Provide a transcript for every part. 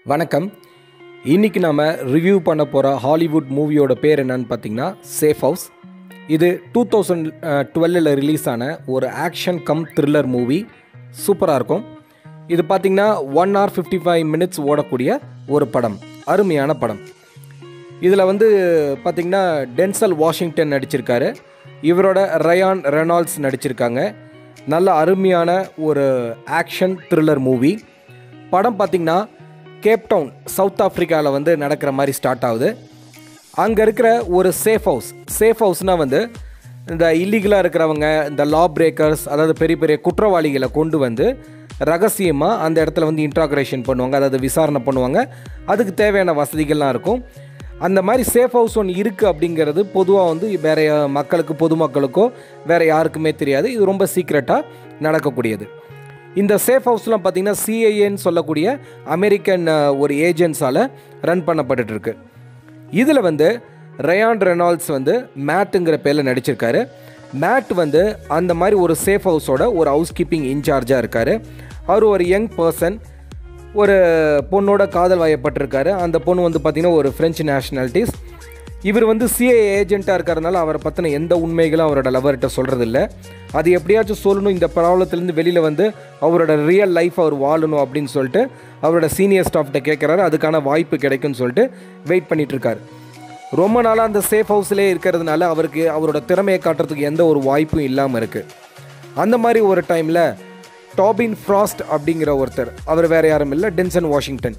வணக்கம் இன்றைக்கி நாம் ரிவ்யூ பண்ண போகிற ஹாலிவுட் மூவியோட பேர் என்னன்னு பார்த்தீங்கன்னா சேஃப் ஹவுஸ் இது டூ தௌசண்ட் டுவெல்லில் ரிலீஸ் ஆன ஒரு ஆக்ஷன் கம் த்ரில்லர் மூவி சூப்பராக இருக்கும் இது பார்த்திங்கன்னா one hour fifty five minutes ஓடக்கூடிய ஒரு படம் அருமையான படம் இதில் வந்து பார்த்திங்கன்னா டென்சல் வாஷிங்டன் நடிச்சிருக்காரு இவரோட ரயான் ரெனால்ட்ஸ் நடிச்சிருக்காங்க நல்ல அருமையான ஒரு ஆக்ஷன் த்ரில்லர் மூவி படம் பார்த்திங்கன்னா கேப்டவுன் சவுத் ஆஃப்ரிக்காவில் வந்து நடக்கிற மாதிரி ஸ்டார்ட் ஆகுது அங்கே இருக்கிற ஒரு சேஃப் ஹவுஸ் சேஃப் ஹவுஸ்னால் வந்து இந்த இல்லீகலாக இருக்கிறவங்க இந்த லா பிரேக்கர்ஸ் அதாவது பெரிய பெரிய குற்றவாளிகளை கொண்டு வந்து ரகசியமாக அந்த இடத்துல வந்து இன்ட்ராக்ரேஷன் பண்ணுவாங்க அதாவது விசாரணை பண்ணுவாங்க அதுக்கு தேவையான வசதிகள்லாம் இருக்கும் அந்த மாதிரி சேஃப் ஹவுஸ் ஒன்று இருக்குது அப்படிங்கிறது பொதுவாக வந்து வேற மக்களுக்கு பொதுமக்களுக்கோ வேறு யாருக்குமே தெரியாது இது ரொம்ப சீக்ரெட்டாக நடக்கக்கூடியது இந்த சேஃப் ஹவுஸ்லாம் பார்த்திங்கன்னா சிஐஏன்னு சொல்லக்கூடிய அமெரிக்கன் அஹ், ஒரு ஏஜென்ட்ஸால் ரன் பண்ணப்பட்டுட்டு இருக்கு இதில் வந்து ரயான் ரெனால்ட்ஸ் வந்து மேட்டுங்கிற பேரில் நடிச்சிருக்காரு மேட் வந்து அந்த மாதிரி ஒரு சேஃப் ஹவுஸோட ஒரு ஹவுஸ் கீப்பிங் இன்சார்ஜாக இருக்கார் அவர் ஒரு யங் பர்சன் ஒரு பொண்ணோட காதல் வயப்பட்டிருக்காரு அந்த பொண்ணு வந்து பார்த்திங்கன்னா ஒரு ஃப்ரெஞ்சு நேஷ்னாலிட்டிஸ் இவர் வந்து சிஏ ஏஜென்ட்டாக இருக்கிறதுனால அவரை பற்றின எந்த உண்மைகளும் அவரோட லவர்கிட்ட சொல்கிறதில்ல அது எப்படியாச்சும் சொல்லணும் இந்த ப்ராப்ளத்துலேருந்து வெளியில் வந்து அவரோட ரியல் லைஃப் அவர் வாழணும் அப்படின்னு சொல்லிட்டு அவரோட சீனியர் ஸ்டாஃப்கிட்ட கேட்குறாரு அதுக்கான வாய்ப்பு கிடைக்கும்னு சொல்லிட்டு வெயிட் பண்ணிட்டு இருக்காரு ரொம்ப நாளாக அந்த சேஃப் ஹவுஸ்லேயே இருக்கிறதுனால அவருக்கு அவரோட திறமையை காட்டுறதுக்கு எந்த ஒரு வாய்ப்பும் இல்லாமல் இருக்குது அந்த மாதிரி ஒரு டைமில் டாபின் ஃப்ராஸ்ட் அப்படிங்கிற ஒருத்தர் அவர் வேறு யாரும் இல்லை டென்சன் வாஷிங்டன்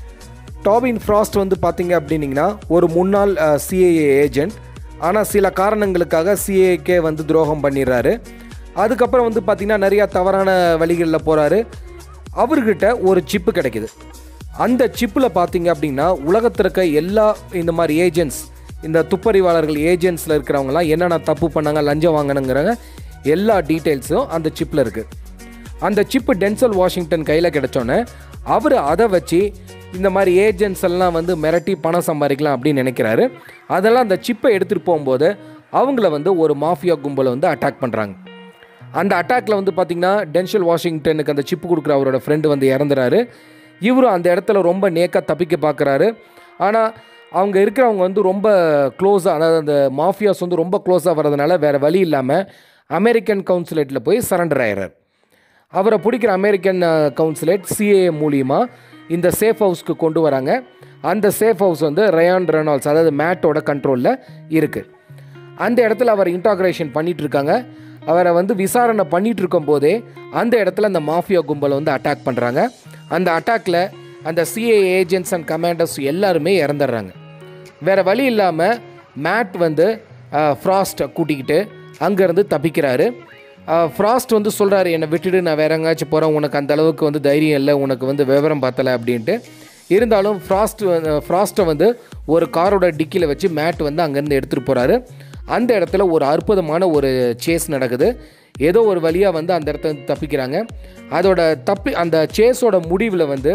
டாபின் ஃப்ராஸ்ட் வந்து பார்த்தீங்க அப்படின்னீங்கன்னா ஒரு முன்னாள் சிஏஏ ஏஜென்ட் ஆனால் சில காரணங்களுக்காக சிஏக்கே வந்து துரோகம் பண்ணிடுறாரு அதுக்கப்புறம் வந்து பார்த்திங்கன்னா நிறையா தவறான வழிகளில் போகிறாரு அவர்கிட்ட ஒரு சிப்பு கிடைக்குது அந்த சிப்பில் பார்த்தீங்க அப்படின்னா உலகத்தில் இருக்க எல்லா இந்த மாதிரி ஏஜென்ட்ஸ் இந்த துப்பறிவாளர்கள் ஏஜென்ட்ஸில் இருக்கிறவங்களாம் என்னென்ன தப்பு பண்ணாங்க லஞ்சம் வாங்கினுங்கிறாங்க எல்லா டீட்டெயில்ஸும் அந்த சிப்பில் இருக்குது அந்த சிப்பு டென்சல் வாஷிங்டன் கையில் கிடைச்சோன்னே அவர் அதை வச்சு இந்த மாதிரி ஏஜென்ட்ஸ் எல்லாம் வந்து மிரட்டி பணம் சம்பாதிக்கலாம் அப்படின்னு நினைக்கிறாரு அதெல்லாம் அந்த சிப்பை எடுத்துகிட்டு போகும்போது அவங்கள வந்து ஒரு மாஃபியா கும்பலை வந்து அட்டாக் பண்ணுறாங்க அந்த அட்டாக்ல வந்து பார்த்திங்கன்னா டென்ஷல் வாஷிங்டனுக்கு அந்த சிப்பு கொடுக்குற அவரோட ஃப்ரெண்டு வந்து இறந்துறாரு இவரும் அந்த இடத்துல ரொம்ப நேக்காக தப்பிக்க பார்க்குறாரு ஆனால் அவங்க இருக்கிறவங்க வந்து ரொம்ப க்ளோஸாக அதாவது அந்த மாஃபியாஸ் வந்து ரொம்ப க்ளோஸாக வர்றதுனால வேறு வழி இல்லாமல் அமெரிக்கன் கவுன்சிலேட்டில் போய் சரண்டர் ஆயிடுறார் அவரை பிடிக்கிற அமெரிக்கன் கவுன்சிலேட் சிஏ மூலியமா இந்த சேஃப் ஹவுஸ்க்கு கொண்டு வராங்க அந்த சேஃப் ஹவுஸ் வந்து ரயான் ரெனால்ட்ஸ் அதாவது மேட்டோட கண்ட்ரோலில் இருக்குது அந்த இடத்துல அவர் இன்டாக்ரேஷன் பண்ணிட்டு இருக்காங்க அவரை வந்து விசாரணை பண்ணிட்டு இருக்கும்போதே அந்த இடத்துல அந்த மாஃபியா கும்பலை வந்து அட்டாக் பண்ணுறாங்க அந்த அட்டாக்ல அந்த சிஏ ஏஜென்ட்ஸ் அண்ட் கமாண்டர்ஸ் எல்லாருமே இறந்துடுறாங்க வேற வழி இல்லாமல் மேட் வந்து ஃப்ராஸ்ட்டை கூட்டிக்கிட்டு அங்கேருந்து தப்பிக்கிறாரு ஃப்ராஸ்ட் வந்து சொல்கிறாரு என்னை விட்டுட்டு நான் வேற எங்கேயாச்சும் போகிறேன் உனக்கு அந்த அளவுக்கு வந்து தைரியம் இல்லை உனக்கு வந்து விவரம் பார்த்தலை அப்படின்ட்டு இருந்தாலும் ஃப்ராஸ்ட் ஃப்ராஸ்ட்டை வந்து ஒரு காரோட டிக்கியில் வச்சு மேட் வந்து அங்கேருந்து எடுத்துகிட்டு போகிறாரு அந்த இடத்துல ஒரு அற்புதமான ஒரு சேஸ் நடக்குது ஏதோ ஒரு வழியாக வந்து அந்த இடத்துல இருந்து தப்பிக்கிறாங்க அதோட தப்பி அந்த சேஸோட முடிவில் வந்து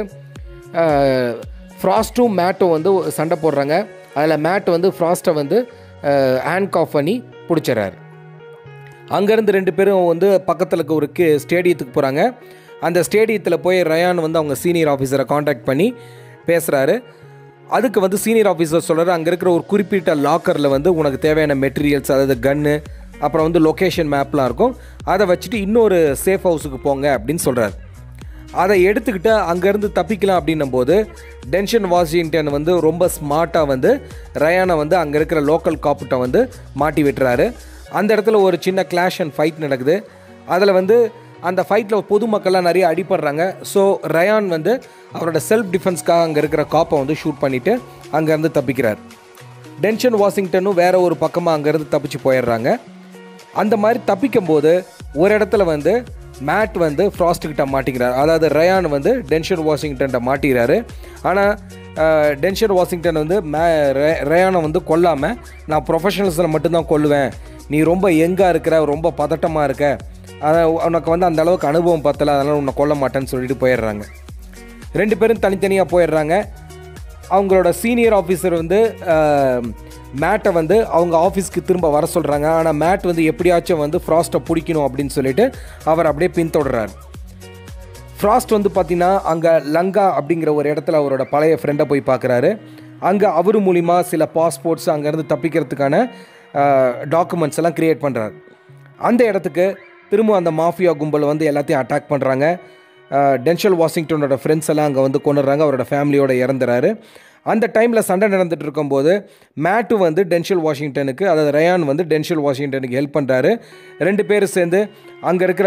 ஃப்ராஸ்ட்டும் மேட்டும் வந்து சண்டை போடுறாங்க அதில் மேட் வந்து ஃப்ராஸ்ட்டை வந்து ஹேண்ட் ஆஃப் பண்ணி பிடிச்சிடறாரு அங்கேருந்து ரெண்டு பேரும் வந்து பக்கத்தில் இருக்க ஒரு கே ஸ்டேடியத்துக்கு போகிறாங்க அந்த ஸ்டேடியத்தில் போய் ரயான் வந்து அவங்க சீனியர் ஆஃபீஸரை காண்டாக்ட் பண்ணி பேசுகிறாரு அதுக்கு வந்து சீனியர் ஆஃபீஸர் சொல்கிறாரு அங்கே இருக்கிற ஒரு குறிப்பிட்ட லாக்கரில் வந்து உனக்கு தேவையான மெட்டீரியல்ஸ் அதாவது கன்னு அப்புறம் வந்து லொக்கேஷன் மேப்லாம் இருக்கும் அதை வச்சுட்டு இன்னொரு சேஃப் ஹவுஸுக்கு போங்க அப்படின்னு சொல்கிறாரு அதை எடுத்துக்கிட்டு அங்கேருந்து தப்பிக்கலாம் அப்படின்னும் போது டென்ஷன் வாஷிங்டன் வந்து ரொம்ப ஸ்மார்ட்டாக வந்து ரயானை வந்து அங்கே இருக்கிற லோக்கல் காப்புட்டை வந்து மாட்டி விட்டுறாரு அந்த இடத்துல ஒரு சின்ன கிளாஷ் அண்ட் ஃபைட் நடக்குது அதில் வந்து அந்த ஃபைட்டில் பொதுமக்கள்லாம் நிறைய அடிபடுறாங்க ஸோ ரயான் வந்து அவரோட செல்ஃப் டிஃபென்ஸ்க்காக அங்கே இருக்கிற காப்பை வந்து ஷூட் பண்ணிவிட்டு அங்கேருந்து தப்பிக்கிறார் டென்ஷன் வாஷிங்டனும் வேற ஒரு பக்கமாக அங்கேருந்து தப்பிச்சு போயிடுறாங்க அந்த மாதிரி தப்பிக்கும் போது ஒரு இடத்துல வந்து மேட் வந்து ஃப்ராஸ்ட் கிட்ட மாட்டிக்கிறார் அதாவது ரயான் வந்து டென்ஷன் வாஷிங்டன்ட்ட மாட்டிக்கிறாரு ஆனால் டென்ஷன் வாஷிங்டன் வந்து மே ரே- ரயானை வந்து கொல்லாமல் நான் ப்ரொஃபஷனல்ஸில் மட்டும்தான் கொல்லுவேன் நீ ரொம்ப எங்காக இருக்கிற ரொம்ப பதட்டமாக இருக்க அதான் உனக்கு வந்து அந்த அளவுக்கு அனுபவம் பத்தல அதனால் உன்னை கொல்ல மாட்டேன்னு சொல்லிட்டு போயிடுறாங்க ரெண்டு பேரும் தனித்தனியாக போயிடுறாங்க அவங்களோட சீனியர் ஆஃபீஸர் வந்து மேட்டை வந்து அவங்க ஆஃபீஸ்க்கு திரும்ப வர சொல்கிறாங்க ஆனால் மேட் வந்து எப்படியாச்சும் வந்து ஃப்ராஸ்ட்டை பிடிக்கணும் அப்படின்னு சொல்லிட்டு அவர் அப்படியே பின்தொடர்றாரு ஃப்ராஸ்ட் வந்து பார்த்தீங்கன்னா அங்கே லங்கா அப்படிங்கிற ஒரு இடத்துல அவரோட பழைய ஃப்ரெண்டை போய் பார்க்குறாரு அங்கே அவர் மூலிமா சில பாஸ்போர்ட்ஸ் அங்கேருந்து தப்பிக்கிறதுக்கான டாக்குமெண்ட்ஸ் எல்லாம் க்ரியேட் பண்ணுறாரு அந்த இடத்துக்கு திரும்ப அந்த மாஃபியா கும்பல் வந்து எல்லாத்தையும் அட்டாக் பண்ணுறாங்க டென்ஷல் வாஷிங்டனோட ஃப்ரெண்ட்ஸ் எல்லாம் அங்கே வந்து கொண்டுறாங்க அவரோட ஃபேமிலியோட இறந்துறாரு அந்த டைமில் சண்டை நடந்துட்டு இருக்கும்போது மேட்டு வந்து டென்ஷல் வாஷிங்டனுக்கு அதாவது ரயான் வந்து டென்ஷல் வாஷிங்டனுக்கு ஹெல்ப் பண்ணுறாரு ரெண்டு பேரும் சேர்ந்து அங்கே இருக்கிற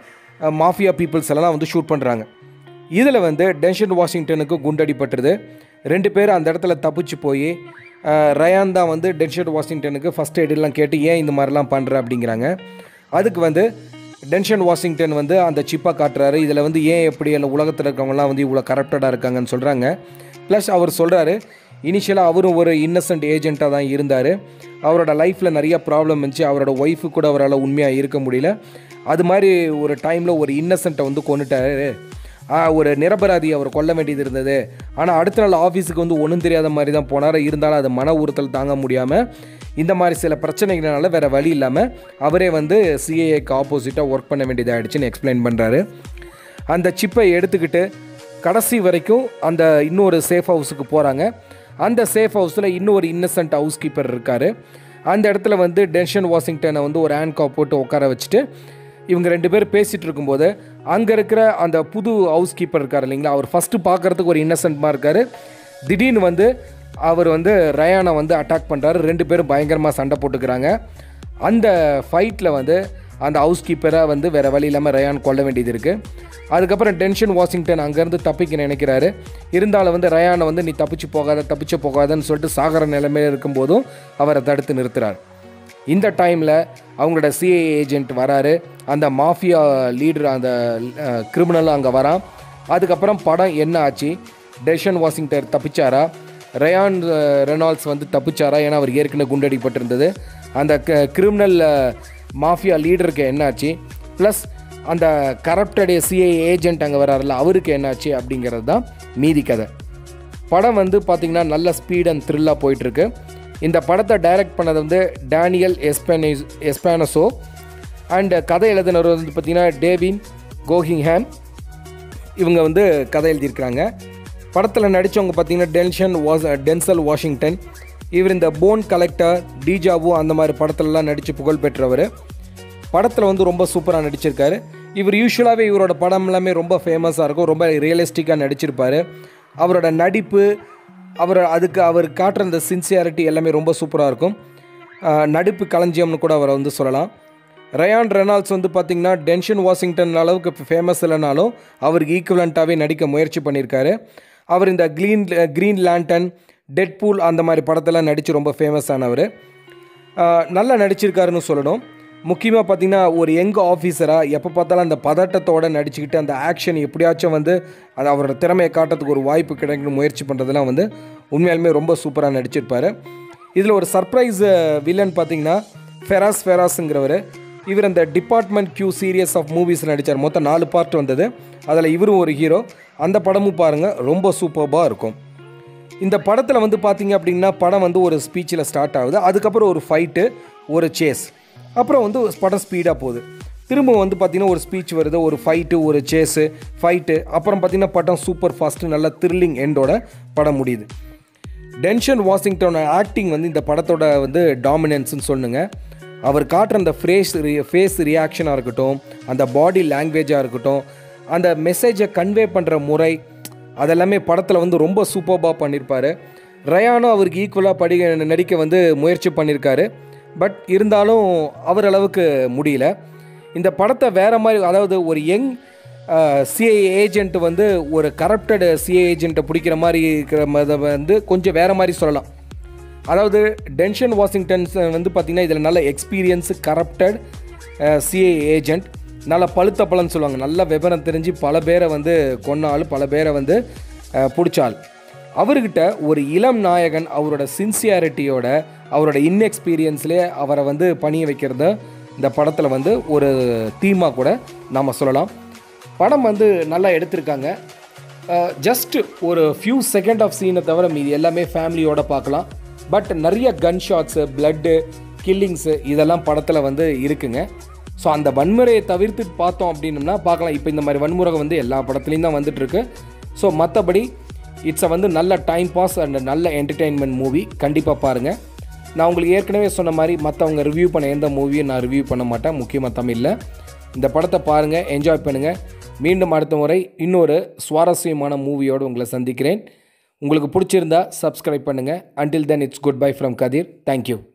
மாஃபியா பீப்புள்ஸ் எல்லாம் வந்து ஷூட் பண்ணுறாங்க இதில் வந்து டென்ஷன் வாஷிங்டனுக்கு குண்டடிப்பட்டுருது ரெண்டு பேரும் அந்த இடத்துல தப்பிச்சு போய் ரயான் தான் வந்து டென்ஷன் வாஷிங்டனுக்கு ஃபஸ்ட் எய்டெல்லாம் கேட்டு ஏன் இந்த மாதிரிலாம் பண்ணுற அப்படிங்கிறாங்க அதுக்கு வந்து டென்ஷன் வாஷிங்டன் வந்து அந்த சிப்பை காட்டுறாரு இதில் வந்து ஏன் எப்படி அந்த உலகத்தில் இருக்கவங்கலாம் வந்து இவ்வளோ கரப்டடாக இருக்காங்கன்னு சொல்கிறாங்க ப்ளஸ் அவர் சொல்கிறாரு இனிஷியலாக அவரும் ஒரு இன்னசென்ட் ஏஜெண்ட்டாக தான் இருந்தார் அவரோட லைஃப்பில் நிறைய ப்ராப்ளம் இருந்துச்சு அவரோட ஒய்ஃபு கூட அவரால் உண்மையாக இருக்க முடியல அது மாதிரி ஒரு டைமில் ஒரு இன்னசென்ட்டை வந்து கொண்டுட்டாரு ஆ, ஒரு நிரபராதி அவர் கொல்ல வேண்டியது இருந்தது ஆனால் அடுத்த நாள் ஆஃபீஸுக்கு வந்து ஒன்றும் தெரியாத மாதிரி தான் போனார் இருந்தாலும் அது மன உறுத்தல் தாங்க முடியாமல் இந்த மாதிரி சில பிரச்சனைகளால வேறு வழி இல்லாமல் அவரே வந்து சிஏஏக்கு ஆப்போசிட்டாக ஒர்க் பண்ண வேண்டியதாகிடுச்சுன்னு எக்ஸ்பிளைன் பண்ணுறாரு அந்த சிப்பை எடுத்துக்கிட்டு கடைசி வரைக்கும் அந்த இன்னொரு சேஃப் ஹவுஸுக்கு போகிறாங்க அந்த சேஃப் ஹவுஸில் இன்னொரு இன்னசென்ட் ஹவுஸ் கீப்பர் இருக்கார் அந்த இடத்துல வந்து டென்ஷன் வாஷிங்டனை வந்து ஒரு ஹேண்ட் காப் போட்டு உட்கார வச்சுட்டு இவங்க ரெண்டு பேரும் பேசிகிட்டு இருக்கும்போது அங்கே இருக்கிற அந்த புது ஹவுஸ் கீப்பர் இருக்கார் இல்லைங்களா அவர் ஃபஸ்ட்டு பார்க்குறதுக்கு ஒரு இன்னசென்ட்மாக இருக்கார் திடீர்னு வந்து அவர் வந்து ரயானை வந்து அட்டாக் பண்ணுறாரு ரெண்டு பேரும் பயங்கரமாக சண்டை போட்டுக்கிறாங்க அந்த ஃபைட்டில் வந்து அந்த ஹவுஸ் கீப்பரை வந்து வேறு வழி இல்லாமல் ரயான் கொல்ல வேண்டியது இருக்குது அதுக்கப்புறம் டென்ஷன் வாஷிங்டன் அங்கேருந்து தப்பிக்க நினைக்கிறாரு இருந்தாலும் வந்து ரயானை வந்து நீ தப்பிச்சு போகாத தப்பிச்சு போகாதன்னு சொல்லிட்டு சாகர நிலைமையில் இருக்கும்போதும் அவரை தடுத்து நிறுத்துறார் இந்த டைமில் அவங்களோட சிஏ ஏஜென்ட் வராரு அந்த மாஃபியா லீடர் அந்த கிரிமினலும் அங்கே வரான் அதுக்கப்புறம் படம் என்ன ஆச்சு டெஷன் வாஷிங்டன் தப்பிச்சாரா ரயான் அஹ், ரெனால்ட்ஸ் வந்து தப்பிச்சாரா ஏன்னா அவர் ஏற்கனவே குண்டடிப்பட்டிருந்தது அந்த கிரிமினல் மாஃபியா லீடருக்கு என்னாச்சு ப்ளஸ் அந்த கரப்டடைய சிஐ ஏஜென்ட் அங்கே வராருல அவருக்கு என்னாச்சு அப்படிங்கிறது தான் மீதி கதை படம் வந்து பார்த்திங்கன்னா நல்ல ஸ்பீட் அண்ட் த்ரில்லாக போயிட்டுருக்கு இந்த படத்தை டைரக்ட் பண்ணது வந்து டேனியல் எஸ்பானிஸ் எஸ்பானசோ அண்ட் கதை எழுதினவர் வந்து பார்த்திங்கன்னா டேவின் கோஹிங்ஹாம் இவங்க வந்து கதை எழுதியிருக்கிறாங்க படத்தில் நடித்தவங்க பார்த்தீங்கன்னா டென்ஷன் வாஸ் டென்சல் வாஷிங்டன் இவர் இந்த போன் கலெக்டர் டீஜாவு அந்த மாதிரி படத்துலலாம் நடித்து புகழ் பெற்றவர் படத்தில் வந்து ரொம்ப சூப்பராக நடிச்சிருக்காரு இவர் யூஸ்வலாகவே இவரோட படம் எல்லாமே ரொம்ப ஃபேமஸாக இருக்கும் ரொம்ப ரியலிஸ்டிக்காக நடிச்சிருப்பார் அவரோட நடிப்பு அவர் அதுக்கு அவர் காட்டுற அந்த சின்சியாரிட்டி எல்லாமே ரொம்ப சூப்பராக இருக்கும் ஆஹ் நடிப்பு களஞ்சியம்னு கூட அவரை வந்து சொல்லலாம் ரயான் ரெனால்ட்ஸ் வந்து பார்த்திங்கன்னா டென்ஷன் வாஷிங்டன் அளவுக்கு ஃபேமஸ் இல்லைனாலும் அவருக்கு ஈக்குவலண்ட்டாகவே நடிக்க முயற்சி பண்ணியிருக்காரு அவர் இந்த க்ளீன் க்ரீன் லேண்டன் டெட்பூல் அந்த மாதிரி படத்தெல்லாம் நடித்து ரொம்ப ஃபேமஸ் ஆனவர் ஆஹ் நல்லா நடிச்சிருக்காருன்னு சொல்லணும் முக்கியமாக பார்த்தீங்கன்னா ஒரு யங் ஆஃபீஸராக எப்போ பார்த்தாலும் அந்த பதட்டத்தோடு நடிச்சுக்கிட்டு அந்த ஆக்ஷன் எப்படியாச்சும் வந்து அது அவரோட திறமையை காட்டுறதுக்கு ஒரு வாய்ப்பு கிடைக்கணும் முயற்சி பண்ணுறதுலாம் வந்து உண்மையாலுமே ரொம்ப சூப்பராக நடிச்சிருப்பார் இதில் ஒரு சர்ப்ரைஸ் வில்லன் பார்த்தீங்கன்னா ஃபெராஸ் ஃபெராஸுங்கிறவர் இவர் அந்த department Q series of movies நடித்தார் மொத்தம் நாலு பார்ட் வந்தது அதில் இவரும் ஒரு ஹீரோ அந்த படமும் பாருங்கள் ரொம்ப சூப்பர்பாக இருக்கும் இந்த படத்தில் வந்து பார்த்தீங்க அப்படின்னா படம் வந்து ஒரு ஸ்பீச்சில் ஸ்டார்ட் ஆகுது அதுக்கப்புறம் ஒரு ஃபைட்டு ஒரு சேஸ் அப்புறம் வந்து படம் ஸ்பீடாக போகுது திரும்ப வந்து பார்த்திங்கன்னா ஒரு ஸ்பீச் வருது ஒரு ஃபைட்டு ஒரு சேஸு ஃபைட்டு அப்புறம் பார்த்திங்கன்னா படம் சூப்பர் ஃபாஸ்ட்டு நல்ல த்ரில்லிங் எண்டோட படம் முடியுது டென்ஷன் வாஷிங்டனோட ஆக்டிங் வந்து இந்த படத்தோட வந்து டாமினன்ஸ்னு சொல்லுங்க அவர் காட்டுற அந்த ஃபேஸ் ஃபேஸ் ரியாக்ஷனாக இருக்கட்டும் அந்த பாடி லாங்குவேஜாக இருக்கட்டும் அந்த மெசேஜை கன்வே பண்ணுற முறை அதெல்லாமே படத்தில் வந்து ரொம்ப சூப்பர்பாக பண்ணியிருப்பார் ரயானும் அவருக்கு ஈக்குவலாக படி நடிக்க வந்து முயற்சி பண்ணியிருக்காரு பட் இருந்தாலும் அவர் அளவுக்கு முடியல இந்த படத்தை வேறு மாதிரி அதாவது ஒரு யங் சிஐ ஏஜென்ட் வந்து ஒரு கரப்டட் சிஐ ஏஜென்ட்டை பிடிக்கிற மாதிரி இருக்கிற மத வந்து கொஞ்சம் வேறு மாதிரி சொல்லலாம் அதாவது டென்ஷன் வாஷிங்டன்ஸ் வந்து பார்த்திங்கன்னா இதில் நல்ல எக்ஸ்பீரியன்ஸ் கரப்டட் சிஐ ஏஜென்ட் நல்ல பழுத்த பழம்னு சொல்லுவாங்க நல்ல விவரம் தெரிஞ்சு பல பேரை வந்து கொன்னாள் பல பேரை வந்து பிடிச்சாள் அவர்கிட்ட ஒரு இளம் நாயகன் அவரோட சின்சியாரிட்டியோட அவரோட இன்எக்ஸ்பீரியன்ஸ்லேயே அவரை வந்து பணிய வைக்கிறத இந்த படத்தில் வந்து ஒரு தீமாக கூட நாம் சொல்லலாம் படம் வந்து நல்லா எடுத்திருக்காங்க ஜஸ்ட் ஒரு ஃபியூ செகண்ட் ஆஃப் சீனை தவிர மீதி எல்லாமே ஃபேமிலியோட பார்க்கலாம் பட் நிறைய கன் ஷாட்ஸு பிளட்டு கில்லிங்ஸு இதெல்லாம் படத்தில் வந்து இருக்குங்க ஸோ அந்த வன்முறையை தவிர்த்து பார்த்தோம் அப்படின்னம்னா பார்க்கலாம் இப்போ இந்த மாதிரி வன்முறை வந்து எல்லா படத்துலையும் தான் வந்துட்டுருக்கு ஸோ மற்றபடி இட்ஸ் வந்து நல்ல டைம் பாஸ் அண்ட் நல்ல என்டர்டெயின்மெண்ட் மூவி கண்டிப்பாக பாருங்கள் நான் உங்களுக்கு ஏற்கனவே சொன்ன மாதிரி மற்றவங்க ரிவ்யூ பண்ண எந்த மூவியும் நான் ரிவ்யூ பண்ண மாட்டேன் முக்கியமாக தமிழில் இந்த படத்தை பாருங்கள் என்ஜாய் பண்ணுங்கள் மீண்டும் அடுத்த முறை இன்னொரு சுவாரஸ்யமான மூவியோடு உங்களை சந்திக்கிறேன் உங்களுக்கு பிடிச்சிருந்தா சப்ஸ்கிரைப் பண்ணுங்கள் until then it's good bye from Kathir thank you